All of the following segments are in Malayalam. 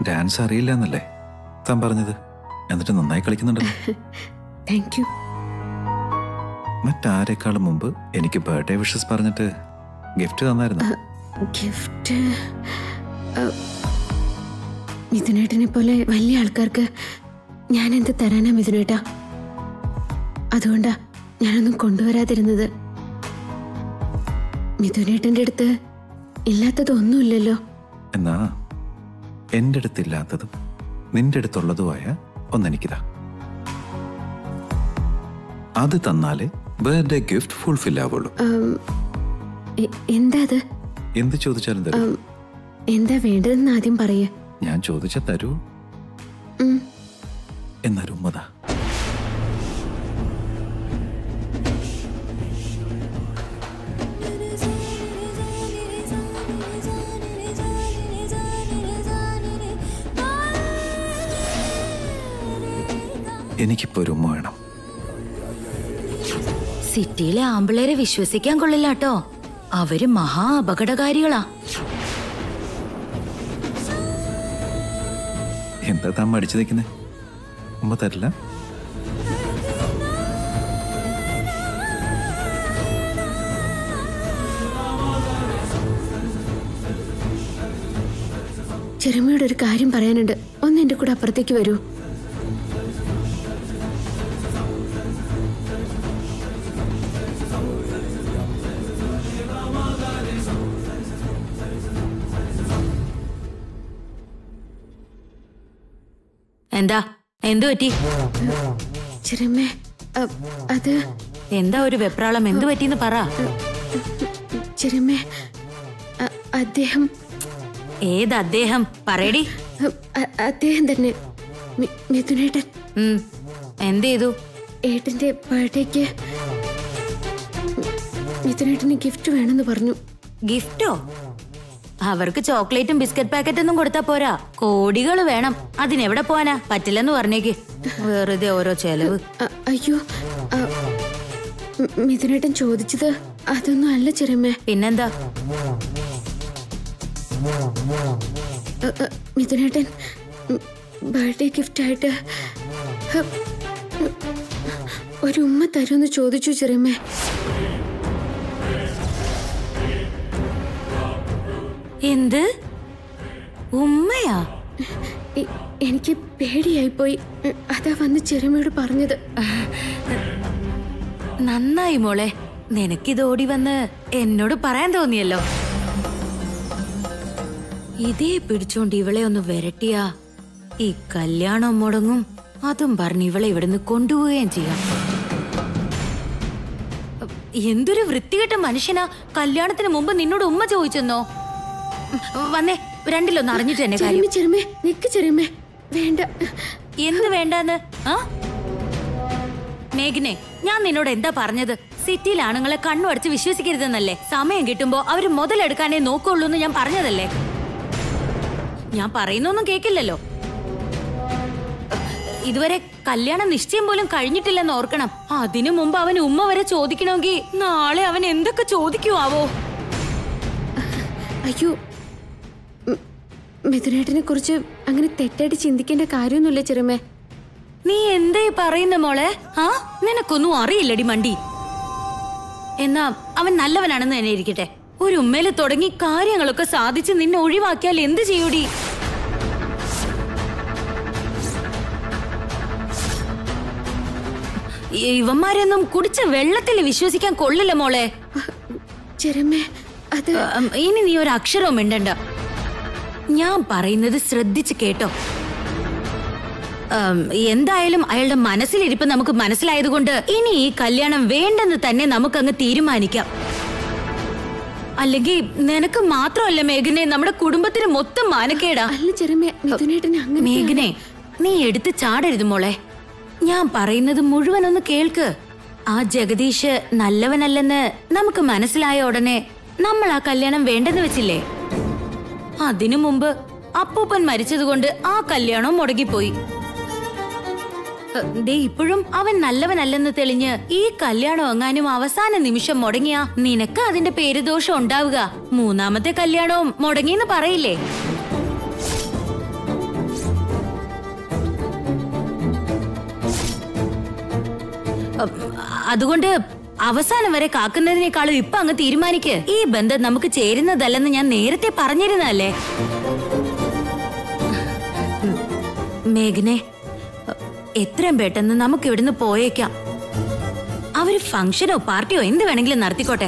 ഡാൻസ് അറിയില്ല എന്നല്ലേ താൻ പറഞ്ഞത് എന്നിട്ട് നന്നായി കളിക്കുന്നുണ്ടല്ലോ താങ്ക് യു മറ്റാരെക്കാളും മുമ്പ് എനിക്ക് ബർത്ത്ഡേ വിഷസ് പറഞ്ഞിട്ട് ഗിഫ്റ്റ് തന്നായിരുന്നു ഗിഫ്റ്റ് മിഥുനേട്ടനെ പോലെ വലിയ ആൾക്കാർക്ക് ഞാൻ എന്ത് തരാനാ മിഥുനേട്ടാ അതുകൊണ്ടാ ഞാനൊന്നും കൊണ്ടുവരാതിരുന്നത് മിഥുനേട്ടന്റെ അടുത്ത് ഇല്ലാത്തതൊന്നുമില്ലല്ലോ എന്നാ എൻ്റെ അടുത്തില്ലാത്തതും നിന്റെ അടുത്തുള്ളതുമായ ഒന്നെനിക്കിതാ അത് തന്നാലേ ബർത്ത്ഡേ ഗിഫ്റ്റ് ഫുൾഫിൽ ആവുള്ളൂ ഉം, എ- എന്താ അത് എന്ത് ചോദിച്ചാലും തരൂ ഉം, എന്താ വേണ്ടതെന്ന് ആദ്യം പറയേ ഞാൻ ചോദിച്ച തരൂ ഉം, എന്നൊരു ഉമ്മതാ എനിക്കിപ്പോ ഒരു ഉമ്മ വേണം സിറ്റിയിലെ ആമ്പിളേരെ വിശ്വസിക്കാൻ കൊള്ളില്ല കേട്ടോ അവര് മഹാ അപകടകാരികളാ എന്താ താൻ മടിച്ചു നിൽക്കുന്നേ ഉമ്മ തരില്ല ചെറുമയോട് ഒരു കാര്യം പറയാനുണ്ട് ഒന്ന് എന്റെ കൂടെ അപ്പുറത്തേക്ക് വരൂ എന്താ എന്തു പറ്റി ചെറുമേ അ- അത് എന്താ ഒരു വെപ്രാളം എന്തു പറ്റിന്ന് പറ ചെറുമേ അ- അദ്ദേഹം ഏത് അദ്ദേഹം പറയടി അ- അ- അദ്ദേഹം തന്നെ മി- മിഥുനേട്ടൻ ഉം എന്ത് ചെയ്തു ഏട്ടന്റെ ബർത്ത്ഡേക്ക് മിഥുനേട്ടന് ഗിഫ്റ്റ് വേണമെന്ന് പറഞ്ഞു ഗിഫ്റ്റോ അവർക്ക് ചോക്ലേറ്റും ബിസ്ക്കറ്റ് പാക്കറ്റൊന്നും കൊടുത്താ പോരാ കോടികൾ വേണം അതിനെവിടെ പോവാനാ പറ്റില്ലെന്ന് പറഞ്ഞേക്ക് വെറുതെ ഓരോ ചെലവ് അ- അയ്യോ അ, മി- മിഥുനേട്ടൻ ചോദിച്ചത് അതൊന്നും അല്ല ചെറുമേ പിന്നെന്താ അ, അ, മിഥുനേട്ടൻ ബർത്ത്ഡേ ഗിഫ്റ്റായിട്ട് ഹ, ഒരു ഉമ്മ തരുമെന്ന് ചോദിച്ചു ചെറിയമ്മേ എന്ത് ഉമ്മയാ എ- എനിക്ക് പേടിയായിപ്പോയി അതാ വന്ന് ചെറിയമ്മയോട് പറഞ്ഞത് നന്നായി മോളെ നിനക്കിത് ഓടി വന്ന് എന്നോട് പറയാൻ തോന്നിയല്ലോ ഇതേ പിടിച്ചോണ്ട് ഇവളെ ഒന്ന് വരട്ടിയാ ഈ കല്യാണം മുടങ്ങും അതും പറഞ്ഞ് ഇവളെ ഇവിടുന്ന് കൊണ്ടുപോവുകയും ചെയ്യാം എന്തൊരു വൃത്തികെട്ട മനുഷ്യനാ കല്യാണത്തിന് മുമ്പ് നിന്നോട് ഉമ്മ ചോദിച്ചെന്നോ ഉം, വന്നേ രണ്ടിലൊന്ന് അറിഞ്ഞിട്ട് എന്നെ കാര്യം ചെറിയമ്മ ചെറിയമ്മേ നിക്ക് ചെറിയമ്മേ വേണ്ട എന്ത് വേണ്ടാന്ന് ആ മേഘനെ ഞാൻ നിന്നോട് എന്താ പറഞ്ഞത് സിറ്റിയിൽ ആണുങ്ങളെ കണ്ണു അടച്ച് വിശ്വസിക്കരുതെന്നല്ലേ സമയം കിട്ടുമ്പോ അവര് മുതലെടുക്കാനേ നോക്കുള്ളൂ എന്ന് ഞാൻ പറഞ്ഞതല്ലേ ഞാൻ പറയുന്നൊന്നും കേക്കില്ലല്ലോ ഇതുവരെ കല്യാണം നിശ്ചയം പോലും കഴിഞ്ഞിട്ടില്ലെന്ന് ഓർക്കണം അതിനു മുമ്പ് അവൻ ഉമ്മ വരെ ചോദിക്കണമെങ്കിൽ നാളെ അവൻ എന്തൊക്കെ ചോദിക്കുവാവോ അയ്യോ ഉം, മിഥുനേട്ടനെ കുറിച്ച് അങ്ങനെ തെറ്റായിട്ട് ചിന്തിക്കേണ്ട കാര്യമൊന്നുമില്ല ചെറുമേ നീ എന്തേ പറയുന്ന മോളെ ആ നിനക്കൊന്നും അറിയില്ലടി മണ്ടി എന്നാ അവൻ നല്ലവനാണെന്ന് തന്നെ ഇരിക്കട്ടെ ഒരു ഉമ്മയില് തുടങ്ങി കാര്യങ്ങളൊക്കെ സാധിച്ച് നിന്നെ ഒഴിവാക്കിയാൽ എന്ത് ചെയ്യൂടി ഇവന്മാരെയൊന്നും കുടിച്ച വെള്ളത്തിൽ വിശ്വസിക്കാൻ കൊള്ളില്ല മോളെ ചെറുമേ അത് ഉം, ഇനി നീ ഒരു അക്ഷരവും മിണ്ടണ്ട ഞാൻ പറയുന്നത് ശ്രദ്ധിച്ച് കേട്ടോ ഉം, എന്തായാലും അയാളുടെ മനസ്സിലിരിപ്പ് നമുക്ക് മനസ്സിലായതുകൊണ്ട് ഇനി ഈ കല്യാണം വേണ്ടെന്ന് തന്നെ നമുക്കങ്ങ് തീരുമാനിക്കാം അല്ലെങ്കിൽ നിനക്ക് മാത്രമല്ല മേഘനെ നമ്മുടെ കുടുംബത്തിന് മൊത്തം മാനക്കേടാ അല്ല ചെറുമേ മിഥുനേട്ടനെ അങ്ങനെ മേഘനെ നീ എടുത്ത് ചാടരുത് മോളെ ഞാൻ പറയുന്നത് മുഴുവൻ ഒന്ന് കേൾക്ക് ആ ജഗദീഷ് നല്ലവനല്ലെന്ന് നമുക്ക് മനസ്സിലായ ഉടനെ നമ്മൾ ആ കല്യാണം വേണ്ടെന്ന് വെച്ചില്ലേ അതിനു മുമ്പ് അപ്പൂപ്പൻ മരിച്ചതുകൊണ്ട് ആ കല്യാണം മുടങ്ങിപ്പോയി ഹ്, ദേ ഇപ്പോഴും അവൻ നല്ലവനല്ലെന്ന് തെളിഞ്ഞ് ഈ കല്യാണം എങ്ങാനും അവസാന നിമിഷം മുടങ്ങിയാ നിനക്ക് അതിന്റെ പേരുദോഷം ഉണ്ടാവുക മൂന്നാമത്തെ കല്യാണവും മുടങ്ങിന്ന് പറയില്ലേ അ- അതുകൊണ്ട് അവസാനം വരെ കാക്കുന്നതിനേക്കാളും ഇപ്പൊ അങ്ങ് തീരുമാനിക്ക് ഈ ബന്ധം നമുക്ക് ചേരുന്നതല്ലെന്ന് ഞാൻ നേരത്തെ പറഞ്ഞിരുന്നല്ലേ മേഘനെ എത്രയും പെട്ടെന്ന് നമുക്ക് ഇവിടുന്ന് പോയേക്കാം അവര് ഫംഗ്ഷനോ പാർട്ടിയോ എന്ത് വേണമെങ്കിലും നടത്തിക്കോട്ടെ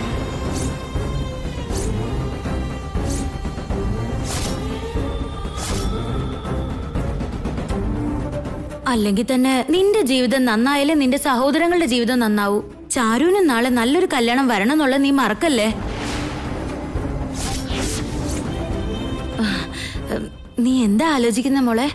അല്ലെങ്കിൽ തന്നെ നിന്റെ ജീവിതം നന്നായാലേ നിന്റെ സഹോദരങ്ങളുടെ ജീവിതം നന്നാവൂ ചാരുവിന് നാളെ നല്ലൊരു കല്യാണം വരണം എന്നുള്ളത് നീ മറക്കല്ലേ നീ എന്താ ആലോചിക്കുന്ന മോളെ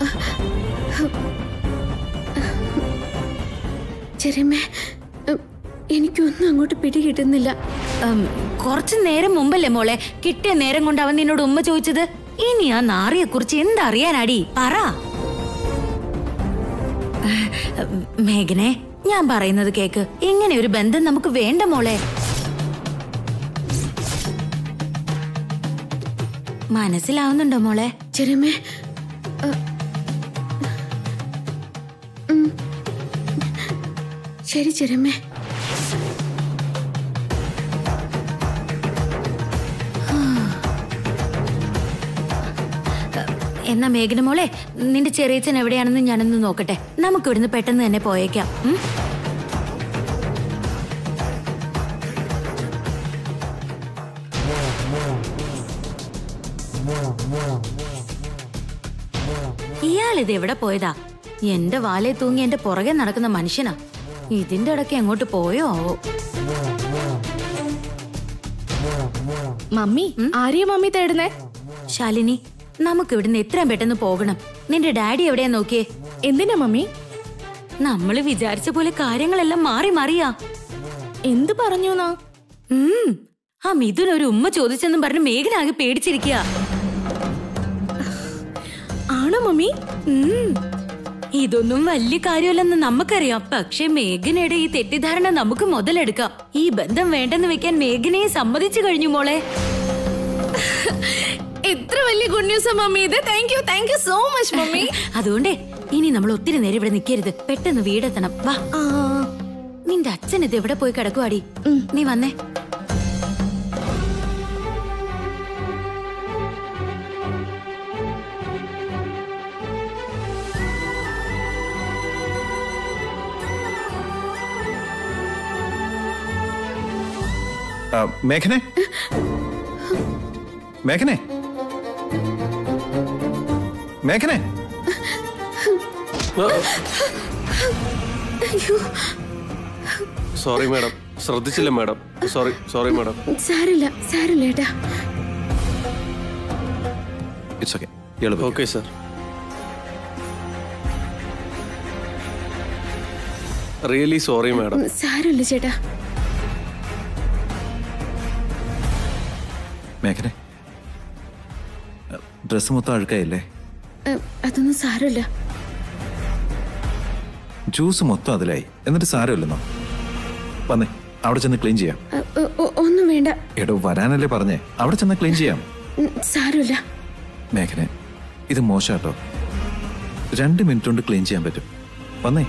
ചെറിയമ്മേ ഉം, എനിക്കൊന്നും അങ്ങോട്ട് പിടികിട്ടുന്നില്ല ഉം, കുറച്ചു നേരം മുമ്പല്ലേ മോളെ കിട്ടിയ നേരം കൊണ്ട് അവൻ നിന്നോട് ഉമ്മ ചോദിച്ചത് ഇനി ആ നാറിയെ കുറിച്ച് എന്തറിയാനാടി പറ ഉം, മേഘനെ ഞാൻ പറയുന്നത് കേക്ക് ഇങ്ങനെ ഒരു ബന്ധം നമുക്ക് വേണ്ട മോളെ മനസ്സിലാവുന്നുണ്ടോ മോളെ ചെറിയമ്മേ അ, ഉം. ശരി ചെറിയമ്മേ എന്നാ മേഘന മോളെ നിന്റെ ചെറിയച്ഛൻ എവിടെയാണെന്ന് ഞാനൊന്ന് നോക്കട്ടെ നമുക്ക് ഇവിടുന്ന് പെട്ടെന്ന് തന്നെ പോയേക്കാം ഉം? ഇയാളിത് എവിടെ പോയതാ എന്റെ വാലെ തൂങ്ങി എന്റെ പുറകെ നടക്കുന്ന മനുഷ്യനാ ഇതിന്റെ ഇടയ്ക്ക് എങ്ങോട്ട് പോയോ ആവോ മമ്മി ആരെയാ മമ്മി തേടുന്നേ ശാലിനി നമുക്ക് ഇവിടുന്ന് എത്രയും പെട്ടെന്ന് പോകണം നിന്റെ ഡാഡി എവിടെയാ നോക്കിയേ എന്തിനാ മമ്മി നമ്മൾ വിചാരിച്ച പോലെ കാര്യങ്ങളെല്ലാം മാറി മാറിയാ എന്ത് പറഞ്ഞു നാ ഉം. ആ മിഥുൻ ഒരു ഉമ്മ ചോദിച്ചെന്നും പറഞ്ഞ് മേഘനാകെ പേടിച്ചിരിക്കുക ആണോ മമ്മി ഇതൊന്നും വലിയ കാര്യമല്ലെന്ന് നമുക്കറിയാം പക്ഷെ മേഘനയുടെ ഈ തെറ്റിദ്ധാരണ നമുക്ക് മുതലെടുക്കാം ഈ ബന്ധം വേണ്ടെന്ന് വെക്കാൻ മേഘനയെ സമ്മതിച്ചു കഴിഞ്ഞു മോളെ എത്ര വലിയ ഗുഡ് ന്യൂസ് മമ്മി ഇത് thank you thank you so much mummy അതുകൊണ്ടേ ഇനി നമ്മൾ ഒത്തിരി നേരം ഇവിടെ നിൽക്കരുത് പെട്ടെന്ന് വീടെത്തണം വാ ആ, നിന്റെ അച്ഛൻ ഇത് എവിടെ പോയി കിടക്കുവാടി നീ വന്നേ ആ, മേഘനെ മേഘനെ മേഘനെ സോറി മാഡം ശ്രദ്ധിച്ചില്ല മാഡം സോറി സോറി മാഡം സാരില്ല സാരില്ല ഏട്ടാ ഇറ്റ്സ് ഓക്കെ ഇയാൾ okay sir really sorry madam ഉം, സാരമില്ല ചേട്ടാ മേഘനെ ഡ്രസ്സ് മൊത്തം അഴുക്കായില്ലേ ഉം, അതൊന്നും സാരമില്ല ജ്യൂസ് മൊത്തം അതിലായി എന്നിട്ട് സാരമില്ലെന്നോ വന്നേ അവിടെ ചെന്ന് ക്ലീൻ ചെയ്യാം ഉ, ഉ, ഉ, ഒന്നും വേണ്ട എടോ വരാനല്ലേ പറഞ്ഞേ അവിടെ ചെന്ന് ക്ലീൻ ചെയ്യാം ഉം, സാരമില്ല മേഘനെ ഇത് മോശാട്ടോ രണ്ട് മിനിറ്റ് കൊണ്ട് ക്ലീൻ ചെയ്യാൻ പറ്റും വന്നേ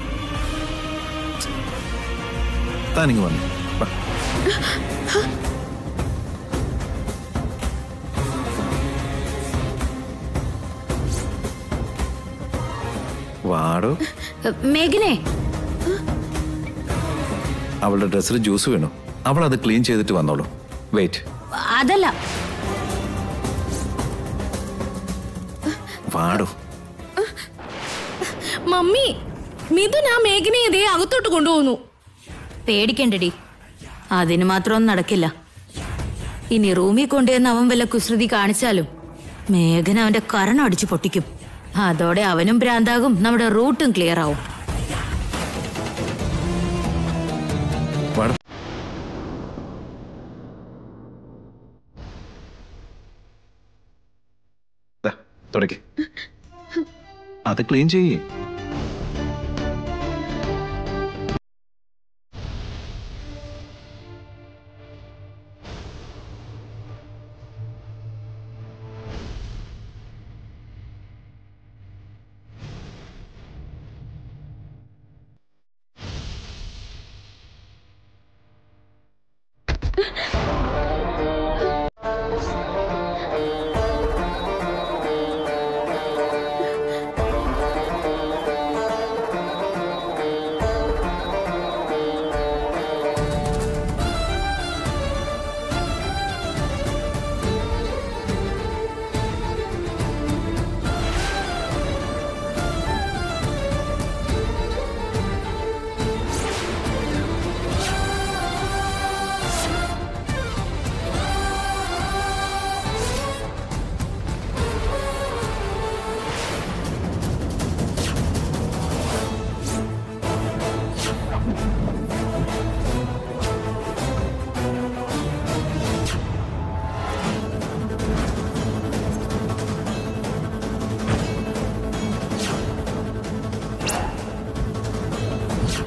താനിങ് വന്നേ വാ. വാടോ മേഘനെ അവളുടെ ഡ്രസ്സിൽ ജ്യൂസ് വീണു അവൾ അത് ക്ലീൻ ചെയ്തിട്ട് വന്നോളൂ വെയിറ്റ് അതല്ല വാടോ മമ്മി മിഥുൻ ആ മേഘനയെ ഇതേ അകത്തോട്ട് കൊണ്ടുപോകുന്നു പേടിക്കണ്ടടി അതിന് മാത്രമൊന്നും നടക്കില്ല ഇനി റൂമിൽ കൊണ്ടുവന്ന് അവൻ വല്ല കുസൃതി കാണിച്ചാലും മേഘന അവന്റെ കരണം അടിച്ചു പൊട്ടിക്കും അതോടെ അവനും ഭ്രാന്താകും നമ്മുടെ റൂട്ടും ക്ലിയർ ആവും വാടോ ദാ, തുടയ്ക്ക് അത് ക്ലീൻ ചെയ്യേ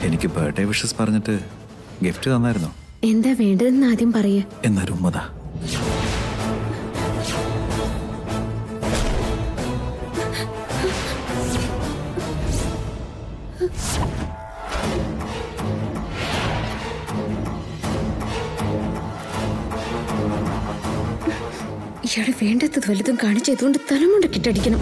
എനിക്ക് ബർത്ത്ഡേ വിഷസ് പറഞ്ഞിട്ട് ഗിഫ്റ്റ് തന്നായിരുന്നോ എന്താ വേണ്ടതെന്ന് ആദ്യം പറയേ എന്നൊരു ഉമ്മത ഇയാള് വേണ്ടത് വലുതും കാണിച്ചതുകൊണ്ട് തലമുണ്ട കിട്ടടിക്കണം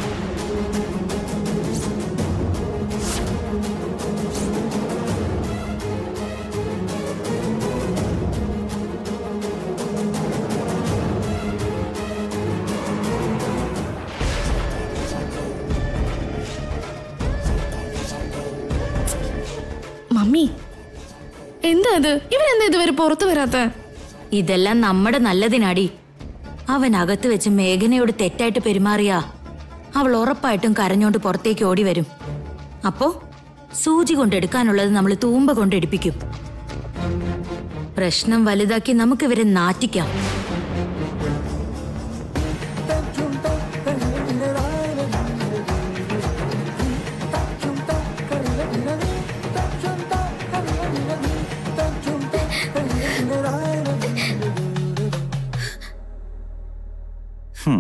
മമ്മി എന്താ ഇത് ഇവരെന്താ ഇതുവരെ പുറത്തു വരാത്ത ഇതെല്ലാം നമ്മുടെ നല്ലതിനാടി അവൻ അകത്ത് വെച്ച് മേഘനയോട് തെറ്റായിട്ട് പെരുമാറിയാ അവൾ ഉറപ്പായിട്ടും കരഞ്ഞോണ്ട് പുറത്തേക്ക് ഓടി വരും അപ്പോ സൂചി കൊണ്ടെടുക്കാനുള്ളത് നമ്മൾ തൂമ്പ കൊണ്ടെടുപ്പിക്കും പ്രശ്നം വലുതാക്കി നമുക്കിവരെ നാറ്റിക്കാം ഹും.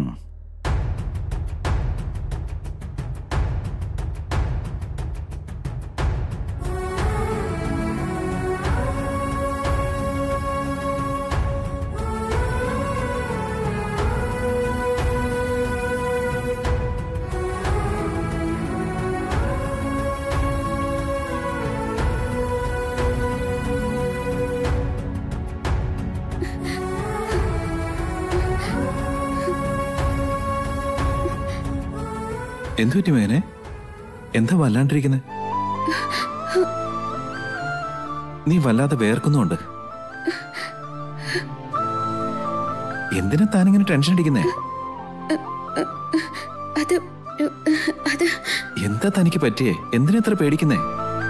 എന്തു പറ്റി മേനെ എന്താ വല്ലാണ്ടിരിക്കുന്നത് നീ വല്ലാതെ വേർക്കുന്നുണ്ട് എന്തിനാ താനിങ്ങനെ ടെൻഷൻ അടിക്കുന്നേ അത് അത് എന്താ തനിക്ക് പറ്റിയേ എന്തിനാ ഇത്ര പേടിക്കുന്നേ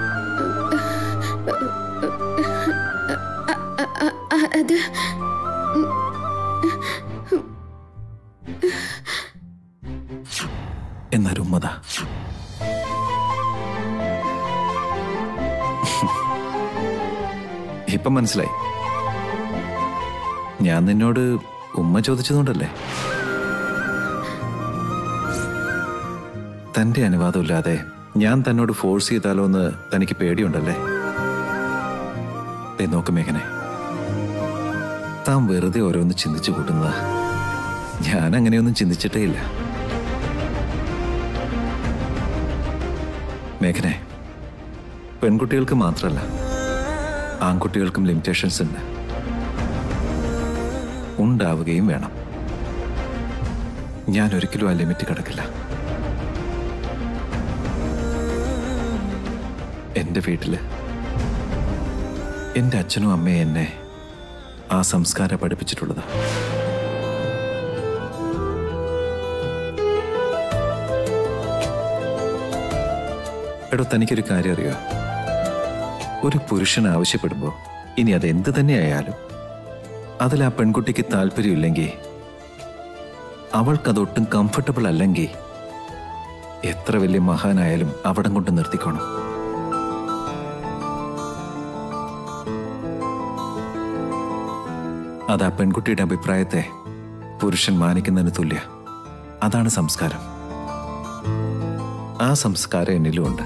അ- അത് എന്നൊരു ഉമ്മത ഇപ്പം മനസ്സിലായി ഞാൻ നിന്നോട് ഉമ്മ ചോദിച്ചതുകൊണ്ടല്ലേ തന്റെ അനുവാദമില്ലാതെ ഞാൻ തന്നോട് ഫോഴ്സ് ചെയ്താലോ എന്ന് തനിക്ക് പേടിയുണ്ടല്ലേ ദേ നോക്ക് മേഘനെ താൻ വെറുതെ ഓരോന്ന് ചിന്തിച്ചു കൂട്ടുന്നതാ ഞാൻ അങ്ങനെയൊന്നും ചിന്തിച്ചിട്ടേ ഇല്ല മേഘനെ പെൺകുട്ടികൾക്ക് മാത്രമല്ല ആൺകുട്ടികൾക്കും ലിമിറ്റേഷൻസ് ഉണ്ട് ഉണ്ടാവുകയും വേണം ഞാൻ ഒരിക്കലും ആ ലിമിറ്റ് കിടക്കില്ല എൻ്റെ വീട്ടില് എൻ്റെ അച്ഛനും അമ്മയും എന്നെ ആ സംസ്കാരം പഠിപ്പിച്ചിട്ടുള്ളതാ എടോ തനിക്കൊരു കാര്യം അറിയോ ഒരു പുരുഷൻ ആവശ്യപ്പെടുമ്പോൾ ഇനി അത് എന്ത് തന്നെയായാലും അതിൽ ആ പെൺകുട്ടിക്ക് താല്പര്യമില്ലെങ്കിൽ അവൾക്കതൊട്ടും കംഫർട്ടബിൾ അല്ലെങ്കിൽ എത്ര വലിയ മഹാനായാലും അവിടം കൊണ്ട് നിർത്തിക്കോണം അത് ആ പെൺകുട്ടിയുടെ അഭിപ്രായത്തെ പുരുഷൻ മാനിക്കുന്നതിന് തുല്യ അതാണ് സംസ്കാരം ആ സംസ്കാരം എന്നിലുമുണ്ട്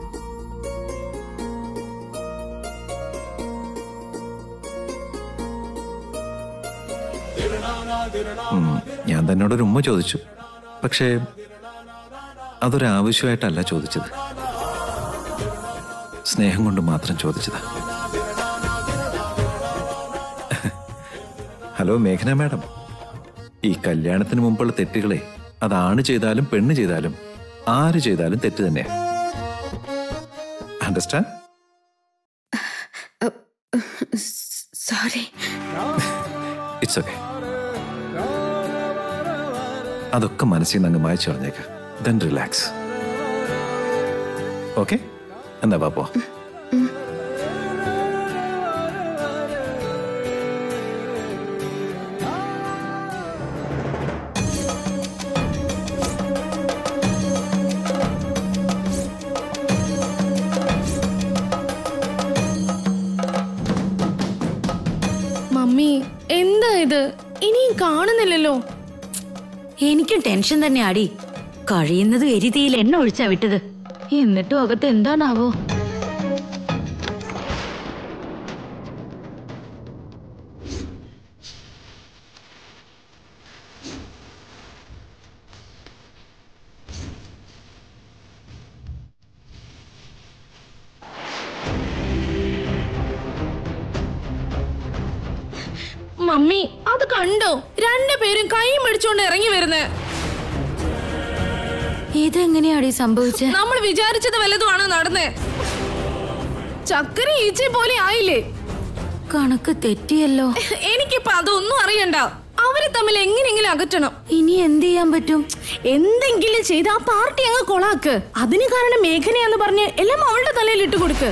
ഉം, ഞാൻ തന്നോടൊരു ഉമ്മ ചോദിച്ചു പക്ഷേ അതൊരു ആവശ്യമായിട്ടല്ല ചോദിച്ചത് സ്നേഹം കൊണ്ട് മാത്രം ചോദിച്ചതാ ഹലോ മേഘന മാഡം ഈ കല്യാണത്തിന് മുമ്പുള്ള തെറ്റുകളെ അതാണ് ചെയ്താലും പെണ്ണ് ചെയ്താലും ആര് ചെയ്താലും തെറ്റ് തന്നെയാ അണ്ടർസ്റ്റാൻഡ് സോറി ഇറ്റ്സ് ഓക്കെ അതൊക്കെ മനസ്സിൽ നിന്ന് അങ്ങ് മായച്ചു കളഞ്ഞേക്ക് ദെൻ റിലാക്സ് ഓക്കെ എന്നാ വാ പോ ഇല്ലല്ലോ എനിക്കും ടെൻഷൻ തന്നെ ആടി കഴിയുന്നത് എരിതിയിൽ എണ്ണ ഒഴിച്ചാ വിട്ടത് എന്നിട്ടും അകത്ത് എന്താണാവോ മമ്മി അത് കണ്ടോ രണ്ടുപേരും കൈ മേടിച്ചോണ്ട് ഇറങ്ങി വരുന്നേ ഇതെങ്ങനെയാടി സംഭവിച്ചേ നമ്മൾ വിചാരിച്ചത് വല്ലതുമാണോ നടന്നേ ചക്കര ഈച്ചെ പോലെ ആയില്ലേ കണക്ക് തെറ്റിയല്ലോ എനിക്കിപ്പോ അതൊന്നും അറിയണ്ട അവരെ തമ്മിൽ എങ്ങനെയെങ്കിലും അകറ്റണം ഇനി എന്ത് ചെയ്യാൻ പറ്റും എന്തെങ്കിലും ചെയ്ത് ആ പാർട്ടി അങ്ങ് കൊളാക്ക് അതിന് കാരണം മേഘനയാന്ന് പറഞ്ഞ് എല്ലാം അവളുടെ തലയിൽ ഇട്ട് കൊടുക്ക്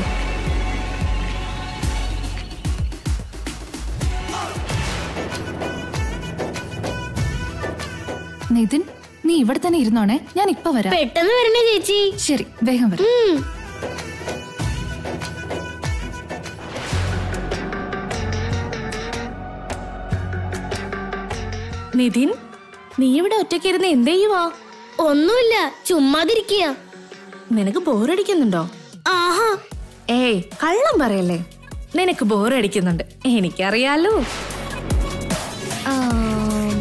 നിതിൻ നീ ഇവിടെ തന്നെ ഇരുന്നോണേ ഞാൻ ഇപ്പൊ വരാം പെട്ടെന്ന് വരണേ ചേച്ചി ശരി വേഗം വരാം ഉം. നിതിൻ നീ ഇവിടെ ഒറ്റയ്ക്കിരുന്ന് എന്ത് ചെയ്യുവാ ഒന്നുമില്ല ചുമ്മാതിരിക്കുക നിനക്ക് ബോറടിക്കുന്നുണ്ടോ ആഹാ ഏയ് കള്ളം പറയല്ലേ നിനക്ക് ബോറടിക്കുന്നുണ്ട് എനിക്കറിയാലോ ആം.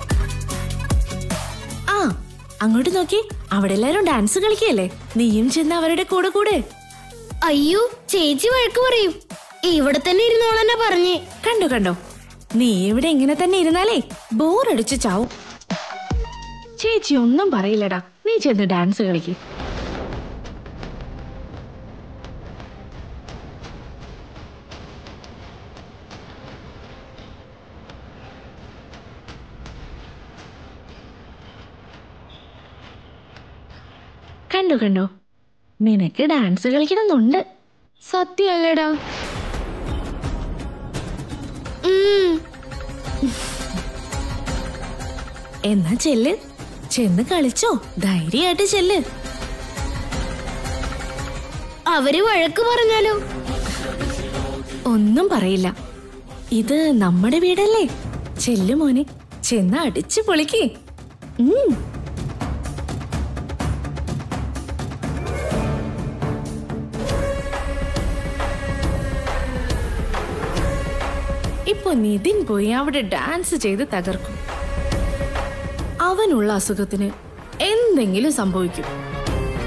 ആ അങ്ങോട്ട് നോക്കി അവിടെ എല്ലാരും ഡാൻസ് കളിക്കല്ലേ നീയും ചെന്ന് അവരുടെ കൂടെ കൂടെ അയ്യോ ചേച്ചി വഴക്ക് പറയും ഇവിടെ തന്നെ ഇരുന്നോളെന്നെ പറഞ്ഞേ കണ്ടോ കണ്ടോ നീ ഇവിടെ ഇങ്ങനെ തന്നെ ഇരുന്നാലേ ബോറടിച്ച് ചാവും ചേച്ചി ഒന്നും പറയില്ലടാ നീ ചെന്ന് ഡാൻസ് കളിക്ക് കണ്ടോ കണ്ടോ നിനക്ക് ഡാൻസ് കളിക്കണമെന്നുണ്ട് സത്യമല്ലേടാ ഉം. എന്നാ ചെല്ല് ചെന്ന് കളിച്ചോ ധൈര്യമായിട്ട് ചെല്ല് അവര് വഴക്ക് പറഞ്ഞാലോ ഒന്നും പറയില്ല ഇത് നമ്മുടെ വീടല്ലേ ചെല്ലു മോനെ ചെന്ന് അടിച്ചു പൊളിക്ക് ഉം. ഇപ്പൊ നിതിൻ പോയി അവിടെ ഡാൻസ് ചെയ്ത് തകർക്കും അവനുള്ള അസുഖത്തിന് എന്തെങ്കിലും സംഭവിക്കും